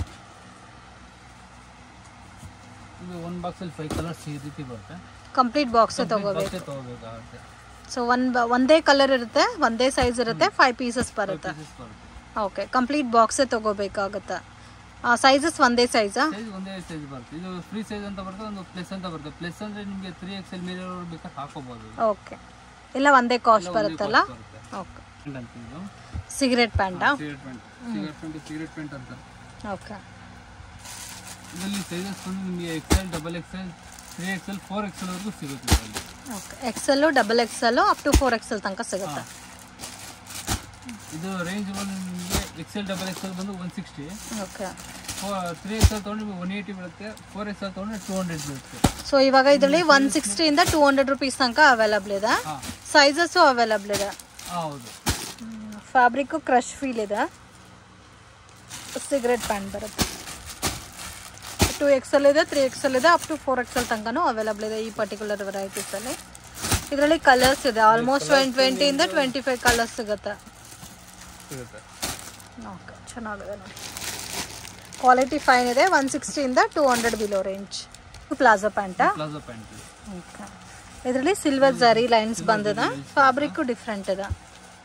ಇದು ಒಂದು ಬಾಕ್ಸಲ್ಲಿ ಫೈವ್ ಕಲರ್ಸ್ ಈ ರೀತಿ ಬರುತ್ತೆ ಕಂಪ್ಲೀಟ್ ಬಾಕ್ಸೇ ತಗೋಬೇಕು ಬಾಕ್ಸೇ ತೊಗೋಬೇಕಾಗುತ್ತೆ ಸೊ ಒಂದು ಒಂದೇ ಕಲರ್ ಇರುತ್ತೆ ಒಂದೇ ಸೈಜ್ ಇರುತ್ತೆ ಫೈವ್ ಪೀಸಸ್ ಬರುತ್ತೆ ಪೀಸಸ್ ಬರುತ್ತೆ ಓಕೆ ಕಂಪ್ಲೀಟ್ ಬಾಕ್ಸೇ ತಗೋಬೇಕಾಗುತ್ತೆ ಸೈಜಸ್ ಒಂದೇ ಸೈಜಾ ಸೈಜ್ ಒಂದೇ ಸೈಜ್ ಬರುತ್ತೆ ಇದು ಫ್ರೀ ಸೈಜ್ ಅಂತ ಬರುತ್ತೆ ಒಂದು ಪ್ಲಸ್ ಅಂತ ಬರುತ್ತೆ ಪ್ಲಸ್ ಅಂದ್ರೆ ನಿಮಗೆ ತ್ರೀ ಎಕ್ಸ್ ಎಲ್ ಮೇಲೆ ಬೇಕಾದ್ರೆ ಹಾಕೋಬಹುದು ಓಕೆ ಇಲ್ಲ ಒಂದೇ ಕಾಸ್ಟ್ ಬರುತ್ತಲ್ಲ ಬರುತ್ತೆ ಓಕೆ ಅಂತ ಇದು ಸಿಗರೇಟ್ ಪ್ಯಾಂಟಾ cigarette pant cigarette pant cigarette pant ಅಂತ ಓಕೆ ಇದರಲ್ಲಿ ಸೈಜಸ್ ಬಂದು ನಿಮಗೆ XL double XL three XL four XL ವರೆಗೂ ಸಿಗುತ್ತೆ ಇದರಲ್ಲಿ okay XL double XL up to four XL ತನಕ ಸಿಗುತ್ತೆ ಇದು ರೇಂಜ್ ಬಂದು ನಿಮಗೆ ಎಕ್ಸೆಲ್ ಡಬಲ್ ಎಕ್ಸೆಲ್ ಬಂದು one sixty okay three XL ತೊಗೊಂಡು ನಿಮಗೆ ಒನ್ ಏಯ್ಟಿ ಬೀಳುತ್ತೆ ಫೋರ್ ಎಕ್ಸೆಲ್ ತೊಗೊಂಡ್ರೆ ಟೂ ಹಂಡ್ರೆಡ್ ಬೀಳುತ್ತೆ ಸೊ ಇವಾಗ ಇದರಲ್ಲಿ ಒನ್ ಸಿಕ್ಸ್ಟಿಯಿಂದ ಟೂ ಹಂಡ್ರೆಡ್ ರುಪೀಸ್ ತನಕ ಅವೈಲಬಲ್ ಇದೆ ಹಾಂ ಸೈಜಸ್ಸು ಅವೈಲಬಲ್ ಇದೆ ಹೌದು ಫ್ಯಾಬ್ರಿಕ್ಕು ಕ್ರಶ್ ಫೀಲ್ ಇದೆ ಸಿಗರೆಟ್ ಪ್ಯಾಂಟ್ ಬರುತ್ತೆ ಟೂ ಎಕ್ಸೆಲ್ ಇದೆ ತ್ರೀ ಎಕ್ಸೆಲ್ ಇದೆ ಅಪ್ ಟು ಫೋರ್ ಎಕ್ಸೆಲ್ ತನಕನೂ ಅವೈಲಬಲ್ ಇದೆ ಈ ಪರ್ಟಿಕ್ಯುಲರ್ ವೆರೈಟೀಸಲ್ಲಿ ಇದರಲ್ಲಿ ಕಲರ್ಸ್ ಇದೆ ಆಲ್ಮೋಸ್ಟ್ ಟ್ವೆಂಟಿ ಟ್ವೆಂಟಿಯಿಂದ ಟ್ವೆಂಟಿ ಫೈವ್ ಕಲರ್ಸ್ ಸಿಗುತ್ತೆ ಸಿಗುತ್ತೆ ಓಕೆ ಚೆನ್ನಾಗಿದೆ ನೋಡಿ ಕ್ವಾಲಿಟಿ ಫೈನ್ ಇದೆ ಒನ್ ಸಿಕ್ಸ್ಟಿಯಿಂದ two hundred below range palazzo ಪ್ಯಾಂಟಾ ಪ್ಲಾಜೋ ಪ್ಯಾಂಟ್ ಓಕೆ ಇದರಲ್ಲಿ ಸಿಲ್ವರ್ ಜರಿ ಲೈನ್ಸ್ ಬಂದಿದೆ ಫ್ಯಾಬ್ರಿಕ್ಕು ಡಿಫ್ರೆಂಟ್ ಇದೆ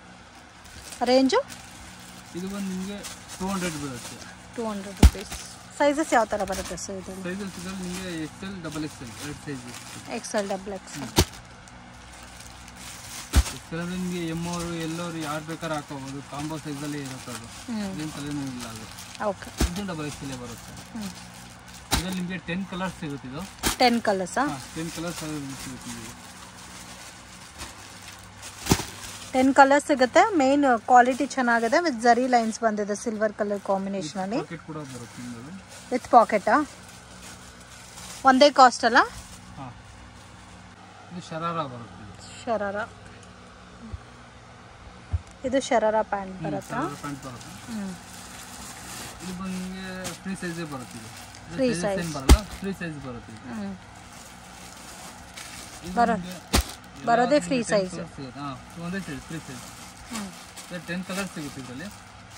ರೇಂಜು ಇದು ಬಂದು ನಿಮಗೆ ಟೂ ಹಂಡ್ರೆಡ್ ಬೀಳುತ್ತೆ ಟೂ ಹಂಡ್ರೆಡ್ ರುಪೀಸ್ ಸೈಜಸ್ ಯಾವ ಥರ ಬರುತ್ತೆ ಸರ್ ಇದು ಸೈಜಸ್ ಇದ್ರಲ್ಲಿ ನಿಮಗೆ ಎಕ್ಸೆಲ್ ಡಬಲ್ ಎಕ್ಸೆಲ್ ಎರಡು size XL double XL XL ಅಂದ್ರೆ ನಿಮಗೆ ಎಮ್ಮವರು ಎಲ್ಲವರು ಯಾರು ಬೇಕಾದ್ರೆ ಹಾಕೋಬೋದು ಕಾಂಬೋ ಸೈಜಲ್ಲಿ ಇರುತ್ತೆ ಅದು ಹ್ಞೂ ಏನು ತಲೆನೂ ಇಲ್ಲ ಅದು ಓಕೆ ಇದು ಡಬಲ್ ಎಕ್ಸೆಲ್ ಬರುತ್ತೆ ಹ್ಞೂ ಇದರಲ್ಲಿ ನಿಮಗೆ ಟೆನ್ ಕಲರ್ಸ್ ಸಿಗುತ್ತೆ ಇದು ಟೆನ್ ಕಲರ್ಸಾ ಹಾಂ ಟೆನ್ ಕಲರ್ಸ್ ಸಿಗುತ್ತೆ ನಿಮಗೆ ಟೆನ್ ಕಲರ್ಸ್ ಸಿಗುತ್ತೆ ಮೇನ್ ಕ್ವಾಲಿಟಿ ಚೆನ್ನಾಗಿದೆ ವಿತ್ ಜರಿ ಲೈನ್ಸ್ ಬಂದಿದೆ ಸಿಲ್ವರ್ ಕಲರ್ ಕಾಂಬಿನೇಷನಲ್ಲಿ ಪಾಕೆಟ್ ಕೂಡ ಬರುತ್ತೆ ನಿಮ್ಮದು ವಿತ್ ಪಾಕೆಟಾ ಒಂದೇ ಕಾಸ್ಟ್ ಅಲ್ಲ ಹಾಂ ಇದು ಶರಾರ ಬರುತ್ತೆ ಇದು. ಶರಾರ ಇದು ಶರಾರ ಪ್ಯಾಂಟ್ ಬರುತ್ತಾ ಶರಾರ ಪ್ಯಾಂಟ್ ಬರುತ್ತೆ ಹ್ಞೂ ಇದು ಬಂದು ನಿಮಗೆ ಫ್ರೀ ಸೈಜೇ ಬರುತ್ತೆ ಇದು Free ಇದು size. ಏನು ಬರಲ್ಲ ಫ್ರೀ ಸೈಜ್ ಬರುತ್ತೆ ಇದು ಹ್ಞೂ ಇದು ಬರೋ- ನಿಮ್ಗೆ ಬರೋದೇ ಎಲ್ಲ free ನಿಮ್ಗೆ size. 10 colours ಸಿಗುತ್ತೆ. ಹಾಂ ಒಂದೇ ಸೈಜ್ ಫ್ರೀ ಸೈಜ್ ಹ್ಞೂ ಟೆನ್ ಕಲರ್ಸ್ ಸಿಗುತ್ತೆ ಇದರಲ್ಲಿ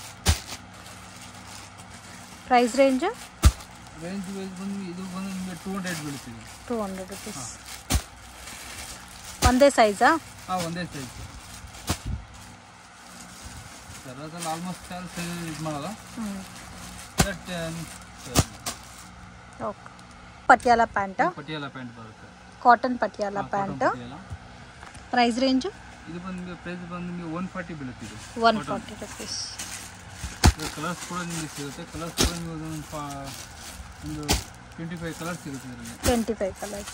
ಪ್ರೈಸ್ ರೇಂಜ್ ರೇಂಜ್ ವೈಸ್ ಬಂದು ಇದು ಬಂದು ನಿಮಗೆ ಟೂ ಹಂಡ್ರೆಡ್ ಬೀಳುತ್ತೆ ಟೂ ಹಂಡ್ರೆಡ್ ರುಪೀಸ್ ಒಂದೇ ಸೈಜಾ ಹಾಂ ಒಂದೇ ಸೈಜ್ ಸರ್ ಅದ್ರಲ್ಲಿ ಆಲ್ಮೋಸ್ಟ್ ಯಾರು ಸೈಜ್ ಇದು ಮಾಡಲ್ಲ ಹ್ಞೂ but okay Patiala pant Patiala pant ಬರುತ್ತೆ ಕಾಟನ್ ಪಟಿಯಾಲ ಹಾ, pant cotton Patiala. Price range ಇದು ಬಂದು ನಿಮಗೆ ಪ್ರೈಸ್ ಬಂದು ನಿಮಗೆ ಒನ್ ಫಾರ್ಟಿ ಬೀಳುತ್ತೆ ಇದು ಒನ್ ಫಾರ್ಟಿ ರುಪೀಸ್ ಕಲರ್ಸ್ ಕೂಡ ನಿಮಗೆ ಸಿಗುತ್ತೆ ಕಲರ್ಸ್ ಕೂಡ ನೀವು ಒಂದು ಫಾ- ಒಂದು ಟ್ವೆಂಟಿ ಫೈವ್ ಕಲರ್ಸ್ ಸಿಗುತ್ತೆ ಇದರಲ್ಲಿ ಟ್ವೆಂಟಿ ಫೈವ್ ಕಲರ್ಸ್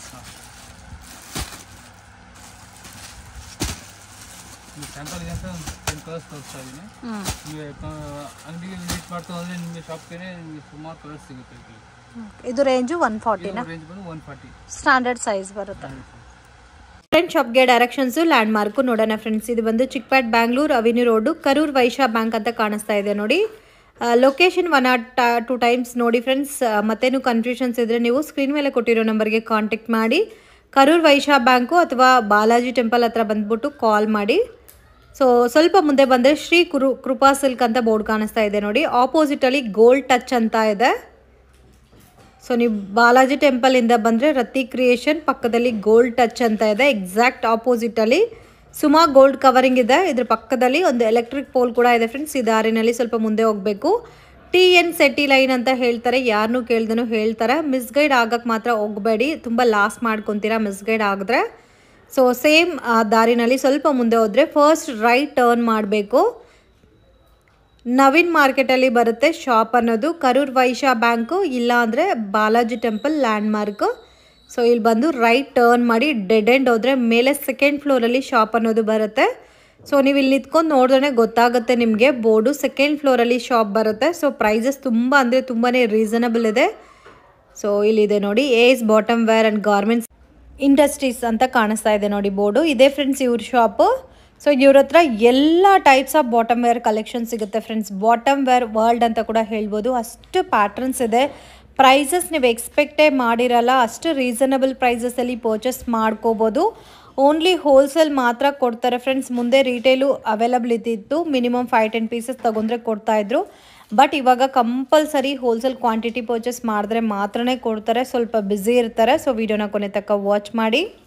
ನೀವು ಸ್ಯಾಂಪಲ್ಗೆ ಅಂತ ಒಂದು ಟೆನ್ ಕಲರ್ಸ್ ತೋರಿಸ್ತಾ ಇದ್ದೀನಿ ಹ್ಞೂ ನೀವು ಅಂಗಡಿಗೆ ವಿಸಿಟ್ ಮಾಡ್ತಾ ಹೋದರೆ ನಿಮಗೆ ಶಾಪ್ಗೆ ನಿಮಗೆ ಸುಮಾರು ಕಲರ್ಸ್ ಸಿಗುತ್ತೆ ಇದರಲ್ಲಿ ಇದು ರೇಂಜು ಒನ್ ಫಾರ್ಟಿನ ರೇಂಜ್ ಬಂದು ಒನ್ ಫಾರ್ಟಿ ಸ್ಟ್ಯಾಂಡರ್ಡ್ ಸೈಜ್ ಬರುತ್ತೆ ಫ್ರೆಂಡ್ ಶಾಪ್ಗೆ ಡೈರೆಕ್ಷನ್ಸು ಲ್ಯಾಂಡ್ ಮಾರ್ಕು ನೋಡೋಣ ಫ್ರೆಂಡ್ಸ್ ಇದು ಬಂದು Chickpet Bangalore avenue road Karur Vysya bank ಅಂತ ಕಾಣಿಸ್ತಾ ಇದೆ ನೋಡಿ location one or two times ನೋಡಿ ಫ್ರೆಂಡ್ಸ್ ಮತ್ತೇನು ಕನ್ಫ್ಯೂಷನ್ಸ್ ಇದ್ದರೆ ನೀವು ಸ್ಕ್ರೀನ್ ಮೇಲೆ ಕೊಟ್ಟಿರೋ ನಂಬರ್ಗೆ ಕಾಂಟ್ಯಾಕ್ಟ್ ಮಾಡಿ ಕರೂರ್ ವೈಶಾ ಬ್ಯಾಂಕು ಅಥವಾ ಬಾಲಾಜಿ ಟೆಂಪಲ್ ಹತ್ರ ಬಂದ್ಬಿಟ್ಟು ಕಾಲ್ ಮಾಡಿ ಸೊ ಸ್ವಲ್ಪ ಮುಂದೆ ಬಂದರೆ ಶ್ರೀ ಕುರು ಕೃಪಾ ಸಿಲ್ಕ್ ಅಂತ ಬೋರ್ಡ್ ಕಾಣಿಸ್ತಾ ಇದೆ ನೋಡಿ ಆಪೋಸಿಟಲ್ಲಿ ಗೋಲ್ಡ್ ಟಚ್ ಅಂತ ಇದೆ ಸೊ ನೀವು ಬಾಲಾಜಿ ಟೆಂಪಲಿಂದ ಬಂದರೆ ರತಿ ಕ್ರಿಯೇಷನ್ ಪಕ್ಕದಲ್ಲಿ ಗೋಲ್ಡ್ ಟಚ್ ಅಂತ ಇದೆ ಎಕ್ಸಾಕ್ಟ್ ಆಪೋಸಿಟಲ್ಲಿ ಸುಮಾ ಗೋಲ್ಡ್ ಕವರಿಂಗ್ ಇದೆ ಇದ್ರ ಪಕ್ಕದಲ್ಲಿ ಒಂದು ಎಲೆಕ್ಟ್ರಿಕ್ ಪೋಲ್ ಕೂಡ ಇದೆ ಫ್ರೆಂಡ್ಸ್ ಈ ದಾರಿನಲ್ಲಿ ಸ್ವಲ್ಪ ಮುಂದೆ ಹೋಗಬೇಕು ಟಿ ಎನ್ ಸೆಟಿ ಲೈನ್ ಅಂತ ಹೇಳ್ತಾರೆ ಯಾರನ್ನೂ ಕೇಳ್ದನೂ ಹೇಳ್ತಾರೆ ಮಿಸ್ಗೈಡ್ ಆಗಕ್ಕೆ ಮಾತ್ರ ಹೋಗಬೇಡಿ ತುಂಬ ಲಾಸ್ ಮಾಡ್ಕೊತೀರಾ ಮಿಸ್ಗೈಡ್ ಆಗಿದ್ರೆ ಸೊ ಸೇಮ್ ದಾರಿನಲ್ಲಿ ಸ್ವಲ್ಪ ಮುಂದೆ ಹೋದರೆ ಫಸ್ಟ್ ರೈಟ್ ಟರ್ನ್ ಮಾಡಬೇಕು ನವೀನ್ ಮಾರ್ಕೆಟಲ್ಲಿ ಬರುತ್ತೆ ಶಾಪ್ ಅನ್ನೋದು ಕರೂರ್ ವೈಶಾ ಬ್ಯಾಂಕು ಇಲ್ಲ ಅಂದರೆ Balaji temple landmark so ಇಲ್ಲಿ ಬಂದು ರೈಟ್ ಟರ್ನ್ ಮಾಡಿ ಡೆಡ್ ಎಂಡ್ ಹೋದರೆ ಮೇಲೆ ಸೆಕೆಂಡ್ ಫ್ಲೋರಲ್ಲಿ ಶಾಪ್ ಅನ್ನೋದು ಬರುತ್ತೆ ಸೊ ನೀವು ಇಲ್ಲಿ ನಿಂತ್ಕೊಂಡು ನೋಡಿದ್ರೆ ಗೊತ್ತಾಗುತ್ತೆ ನಿಮಗೆ ಬೋರ್ಡು ಸೆಕೆಂಡ್ ಫ್ಲೋರಲ್ಲಿ ಶಾಪ್ ಬರುತ್ತೆ ಸೊ ಪ್ರೈಸಸ್ ತುಂಬ ಅಂದರೆ ತುಂಬಾ ರೀಸನಬಲ್ ಇದೆ ಸೊ ಇಲ್ಲಿದೆ ನೋಡಿ Ace Bottom wear and garments Industries ಅಂತ ಕಾಣಿಸ್ತಾ ಇದೆ ನೋಡಿ ಬೋರ್ಡು ಇದೇ ಫ್ರೆಂಡ್ಸ್ ಇವ್ರ ಶಾಪು ಸೊ ಇವ್ರ ಹತ್ರ ಎಲ್ಲ types of bottom wear collection ಸಿಗುತ್ತೆ ಫ್ರೆಂಡ್ಸ್ ಬಾಟಮ್ ವೇರ್ ವರ್ಲ್ಡ್ ಅಂತ ಕೂಡ ಹೇಳ್ಬೋದು ಅಷ್ಟು ಪ್ಯಾಟ್ರನ್ಸ್ ಇದೆ ಪ್ರೈಸಸ್ ನೀವು ಎಕ್ಸ್ಪೆಕ್ಟೇ ಮಾಡಿರಲ್ಲ ಅಷ್ಟು ರೀಸನಬಲ್ ಪ್ರೈಸಸಲ್ಲಿ ಪರ್ಚೇಸ್ ಮಾಡ್ಕೋಬೋದು ಓನ್ಲಿ ಹೋಲ್ಸೇಲ್ ಮಾತ್ರ ಕೊಡ್ತಾರೆ ಫ್ರೆಂಡ್ಸ್ ಮುಂದೆ ರಿಟೇಲು ಅವೈಲಬಲ್ ಇದ್ದಿತ್ತು ಮಿನಿಮಮ್ ಫೈವ್ ಟೆನ್ ಪೀಸಸ್ ತೊಗೊಂಡ್ರೆ ಕೊಡ್ತಾಯಿದ್ರು ಬಟ್ ಇವಾಗ ಕಂಪಲ್ಸರಿ ಹೋಲ್ಸೇಲ್ ಕ್ವಾಂಟಿಟಿ ಪರ್ಚೇಸ್ ಮಾಡಿದ್ರೆ ಮಾತ್ರನೇ ಕೊಡ್ತಾರೆ ಸ್ವಲ್ಪ ಬ್ಯುಸಿ ಇರ್ತಾರೆ ಸೊ ವಿಡಿಯೋನ ಕೊನೆ ತಕ್ಕ ವಾಚ್ ಮಾಡಿ